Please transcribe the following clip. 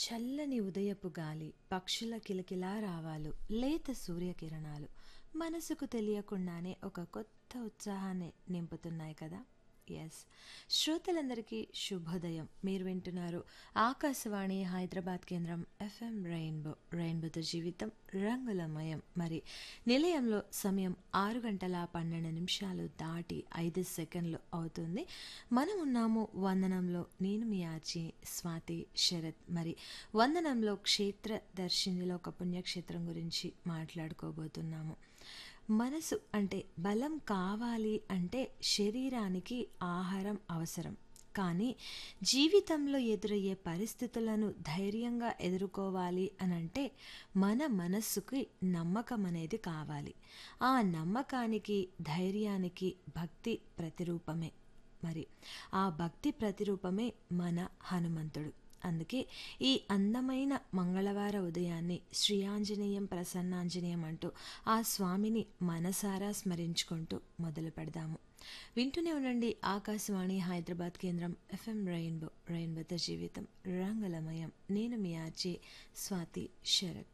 చల్లని ఉదయపు గాలి పక్షుల కిలకిలా రావాలు లేత సూర్యకిరణాలు మనసుకు తెలియకుండానే ఒక కొత్త ఉత్సాహాన్ని నింపుతున్నాయి కదా ఎస్ శ్రోతలందరికీ శుభోదయం మీరు వింటున్నారు ఆకాశవాణి హైదరాబాద్ కేంద్రం ఎఫ్ఎం రెయిన్బో రెయిన్బోతో జీవితం రంగులమయం మరి నిలయంలో సమయం ఆరు గంటల పన్నెండు నిమిషాలు దాటి ఐదు సెకండ్లు అవుతుంది మనం ఉన్నాము వందనంలో నేను మీ ఆచి స్వాతి శరత్ మరి వందనంలో క్షేత్ర దర్శినిలో ఒక పుణ్యక్షేత్రం గురించి మాట్లాడుకోబోతున్నాము మనసు అంటే బలం కావాలి అంటే శరీరానికి ఆహారం అవసరం కానీ జీవితంలో ఎదురయ్యే పరిస్థితులను ధైర్యంగా ఎదుర్కోవాలి అని అంటే మన మనస్సుకి నమ్మకం అనేది కావాలి ఆ నమ్మకానికి ధైర్యానికి భక్తి ప్రతిరూపమే మరి ఆ భక్తి ప్రతిరూపమే మన హనుమంతుడు అందుకే ఈ అందమైన మంగళవార ఉదయాన్ని శ్రీ ఆంజనేయం ప్రసన్నాంజనేయం అంటూ ఆ స్వామిని మనసారా స్మరించుకుంటూ మొదలు పెడదాము వింటూనే ఉండండి ఆకాశవాణి హైదరాబాద్ కేంద్రం ఎఫ్ఎం రెయిన్బో రెయిన్బోతో జీవితం రంగులమయం నేను మీ ఆర్జే స్వాతి శరత్